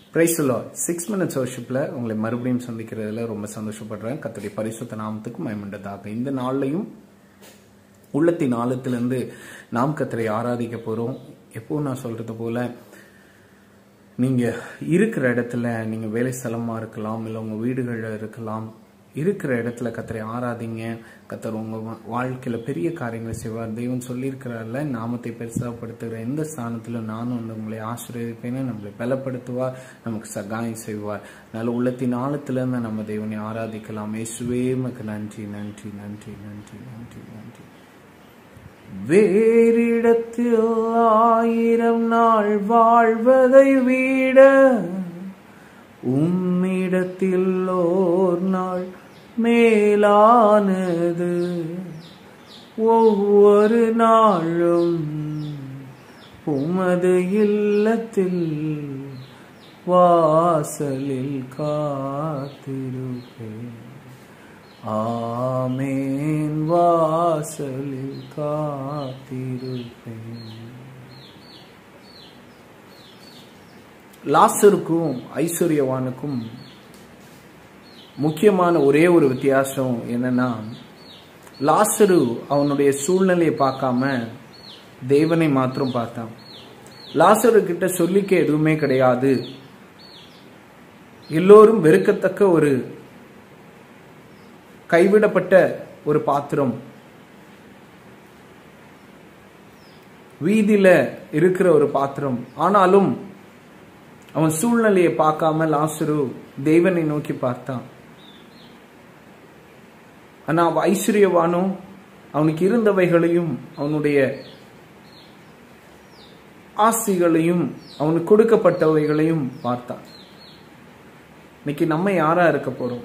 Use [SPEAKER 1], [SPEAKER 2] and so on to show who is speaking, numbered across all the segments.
[SPEAKER 1] பிரைஸ்லோ six minutes வர்ஷிப்பில் உங்களை மறுபடியும் சந்திக்கிறதுல ரொம்ப சந்தோஷப்படுறேன் கத்தடி பரிசுத்த நாமத்துக்கு மயமண்டதாக இந்த நாள்லையும் உள்ளத்தின் ஆழத்திலிருந்து நாம் கத்தரை ஆராதிக்க போகிறோம் எப்போ நான் சொல்றது போல நீங்க இருக்கிற இடத்துல நீங்க வேலை ஸ்தலமா இருக்கலாம் இல்லை உங்க வீடுகளில் இருக்கலாம் இருக்கிற இடத்துல கத்தரை ஆராதிங்க கத்தர் உங்க வா- வாழ்க்கையில பெரிய காரியங்களை செய்வார் தெய்வம் சொல்லியிருக்கிறார்ல நாமத்தை பெருசாப்படுத்துகிற எந்த ஸ்தானத்திலும் நானும் வந்து உங்களை ஆசீர்வதிப்பேன்னு நம்மளை பலப்படுத்துவார் நமக்கு சகாயம் செய்வார் அதனால உள்ளத்தின் ஆழத்திலிருந்து நம்ம தேவனை ஆராதிக்கலாம் இயேசுவே மக்கு நன்றி நன்றி நன்றி நன்றி நன்றி நன்றி வேறிடத்தில் ஆயிரம் நாள் வாழ்வதை விட உம்மிடத்தில் ஓர் நாள் மேலானது ஒவ்வொரு நாளும் உமது இல்லத்தில் வாசலில் காத்திருப்பேன் ஆமேன் வாசலில் காத்திருப்பேன் லாசருக்கும் ஐஸ்வர்யவானுக்கும் முக்கியமான ஒரே ஒரு வித்தியாசம் என்னன்னா லாசரு அவனுடைய சூழ்நிலையை பார்க்காம தேவனை மாத்திரம் பார்த்தான் லாசரு கிட்ட சொல்லிக்க எதுவுமே கிடையாது எல்லோரும் வெறுக்கத்தக்க ஒரு கைவிடப்பட்ட ஒரு பாத்திரம் வீதியில இருக்கிற ஒரு பாத்திரம் ஆனாலும் அவன் சூழ்நிலையை பார்க்காம லாசரு தேவனை நோக்கி பார்த்தான் ஆனா அவன் ஐஸ்வர்யவானும் அவனுக்கு இருந்தவைகளையும் அவனுடைய ஆசிகளையும் அவனுக்கு கொடுக்கப்பட்டவைகளையும் பார்த்தான் இன்னைக்கு நம்ம யாரா இருக்க போறோம்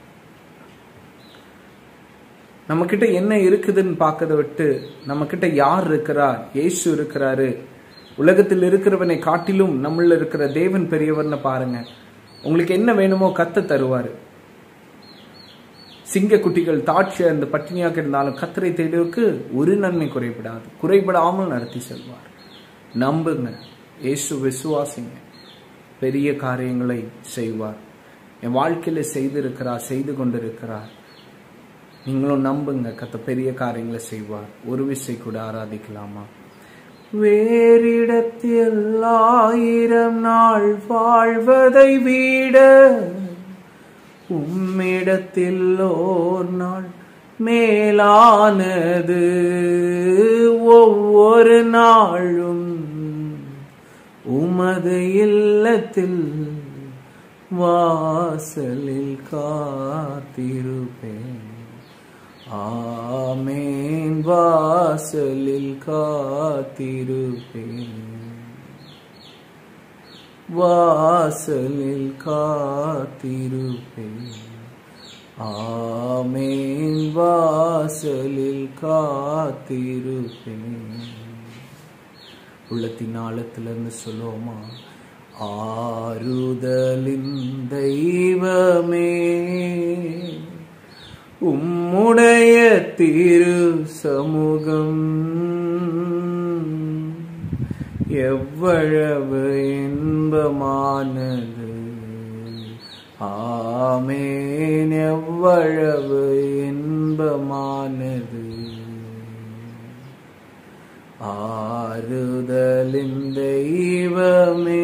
[SPEAKER 1] நம்ம கிட்ட என்ன இருக்குதுன்னு பார்க்கறத விட்டு நம்ம கிட்ட யார் இருக்கிறார் இயேசு இருக்கிறாரு உலகத்தில் இருக்கிறவனை காட்டிலும் நம்மள இருக்கிற தேவன் பெரியவர்னு பாருங்க உங்களுக்கு என்ன வேணுமோ கத்த தருவாரு சிங்க குட்டிகள் தாட்சியா இந்த பட்டினியாக இருந்தாலும் கத்தரை தேடுவதற்கு ஒரு நன்மை குறைபடாது குறைபடாமல் நடத்தி செல்வார் நம்புங்க இயேசு விசுவாசிங்க பெரிய காரியங்களை செய்வார் என் வாழ்க்கையில செய்திருக்கிறார் செய்து கொண்டிருக்கிறார் நீங்களும் நம்புங்க கத்த பெரிய காரியங்களை செய்வார் ஒரு விசை கூட ஆராதிக்கலாமா வேறிடத்தில் ஆயிரம் நாள் வாழ்வதை விட உம்மிடத்தில் ஓர் நாள் மேலானது ஒவ்வொரு நாளும் உமது இல்லத்தில் வாசலில் காத்திருப்பேன் ஆமேன் வாசலில் காத்திருப்பேன் வாசலில் காத்திருப்பேன் ஆமேன் வாசலில் காத்திருப்பேன் உள்ளத்தின் ஆழத்திலிருந்து சொல்லுவோமா ஆறுதலின் தெய்வமே உம்முடைய திரு சமூகம் எவ்வளவு இன்பமானது ஆமேன் எவ்வளவு இன்பமானது ஆறுதலின் தெய்வமே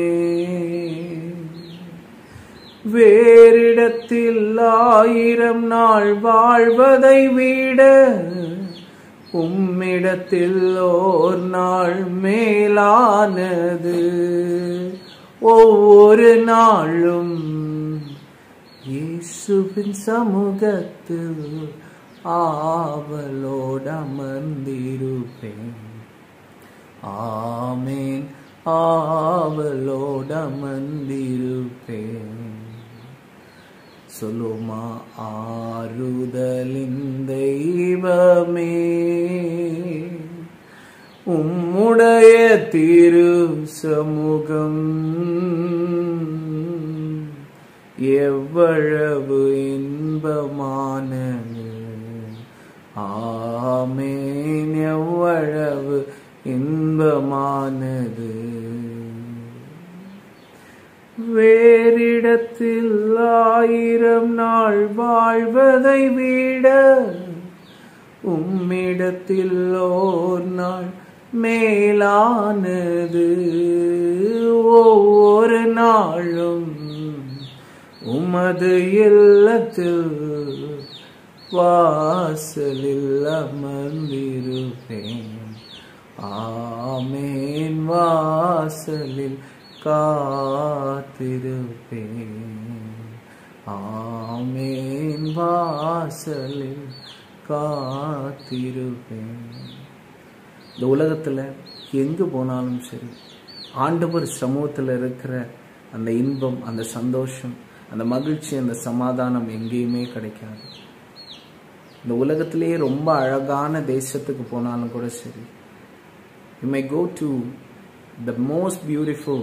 [SPEAKER 1] வேறிடத்தில் ஆயிரம் நாள் வாழ்வதை விட உம்மிடத்தில் ஓர் நாள் மேலானது ஒவ்வொரு நாளும் இயேசுவின் சமூகத்தில் ஆவலோடு அமர்ந்திருப்பேன் ஆமேன் ஆவலோடு அமர்ந்திருப்பேன் சொல்லுமா ஆறுதலின் தெய்வமே உம்முடைய திரு சமூகம் எவ்வளவு இன்பமானது ஆமேன் எவ்வளவு இன்பமானது வேறிடத்தில் ஆயிரம் நாள் வாழ்வதை விட உம்மிடத்தில் ஓர் நாள் மேலானது ஒவ்வொரு நாளும் உமது இல்லத்தில் வாசலில் அமர்ந்திருப்பேன் ஆமேன் வாசலில் காத்திருப்பேன் ஆமேன் வாசலில் காத்திருப்பேன் இந்த உலகத்துல எங்க போனாலும் சரி ஆண்டவர் சமூகத்துல இருக்கிற அந்த இன்பம் அந்த சந்தோஷம் அந்த மகிழ்ச்சி அந்த சமாதானம் எங்கேயுமே கிடைக்காது இந்த உலகத்திலேயே ரொம்ப அழகான தேசத்துக்கு போனாலும் கூட சரி you may go to the most beautiful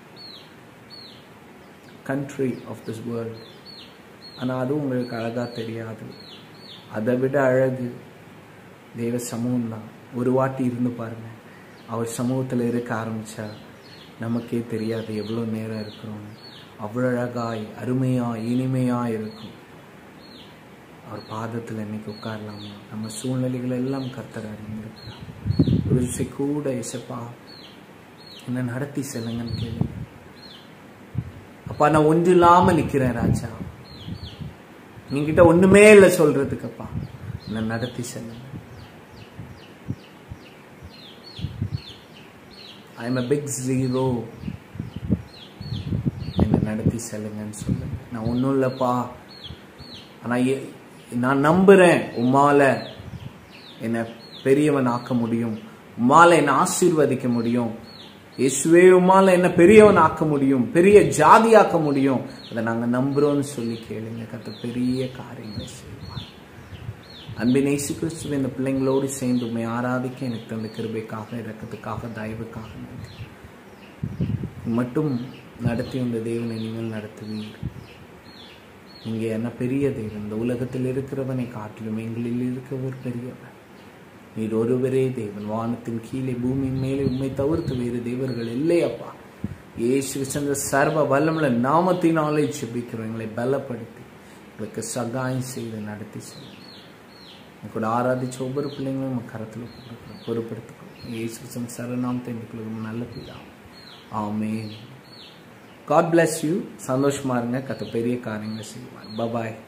[SPEAKER 1] country of this world ஆனால் அதுவும் உங்களுக்கு அழகாக தெரியாது அதை விட அழகு தேவ சமூகம் தான் ஒரு வாட்டி இருந்து பாருங்க அவர் சமூகத்தில் இருக்க ஆரம்பிச்சா நமக்கே தெரியாது எவ்வளோ நேரம் இருக்கிறோம் அவ்வளோ அழகாய் அருமையாய் இனிமையாய் இருக்கும் அவர் பாதத்தில் இன்னைக்கு உட்காரலாமா நம்ம சூழ்நிலைகள் எல்லாம் கர்த்தர் அறிந்திருக்கிறார் ஒரு விஷயம் கூட இசப்பா என்ன நடத்தி செல்லுங்கன்னு கேளுங்க அப்பா நான் ஒன்று இல்லாம நிக்கிறேன் ராஜா நீங்கிட்ட ஒண்ணுமே இல்லை சொல்றதுக்குப்பா என்ன நடத்தி செல்லுங்க I am a big zero என்னை நடத்தி செல்லுங்கன்னு சொல்லுங்க நான் ஒன்றும் இல்லைப்பா ஆனால் எ- நான் நம்புறேன் உம்மால என்னை பெரியவன் ஆக்க முடியும் உம்மால என்னை ஆசீர்வதிக்க முடியும் இயேசுவே உம்மால என்ன பெரியவன் ஆக்க முடியும் பெரிய ஜாதி ஆக்க முடியும் அதை நாங்க நம்புறோம்னு சொல்லி கேளுங்க கத்த பெரிய காரியங்களை செய்வார் அன்பின் இயேசு கிறிஸ்துவ இந்த பிள்ளைங்களோடு சேர்ந்து உண்மை ஆராதிக்க எனக்கு தந்த கிருபைக்காக இறக்கத்துக்காக தயவுக்காக நன்றி மட்டும் நடத்தி வந்த தேவனை நீங்கள் நடத்துவீர் நீங்க என்ன பெரிய தேவன் இந்த உலகத்தில் இருக்கிறவனை காட்டிலும் எங்களில் இருக்கிறவர் பெரியவர் நீர் ஒருவரே தேவன் வானத்தின் கீழே பூமியின் மேலே உண்மை தவிர்த்து வேறு தேவர்கள் இல்லை அப்பா இயேசு சென்ற சர்வ வல்லமுள்ள நாமத்தினாலே ஜெபிக்கிறோம் எங்களை பலப்படுத்தி எங்களுக்கு சகாயம் செய்து நடத்தி செய்யும் கூட ஆராதிச்ச ஒவ்வொரு பிள்ளைங்களும் நம்ம கரத்தில் கொடுக்குறோம் பொறுப்படுத்திக்கிறோம் இயேசு சரணாமத்தை எங்களுக்கு நல்ல பிதா ஆமென் காட் bless யூ சந்தோஷமா இருங்க கத்த பெரிய காரியங்களை செய்வார் பபாய்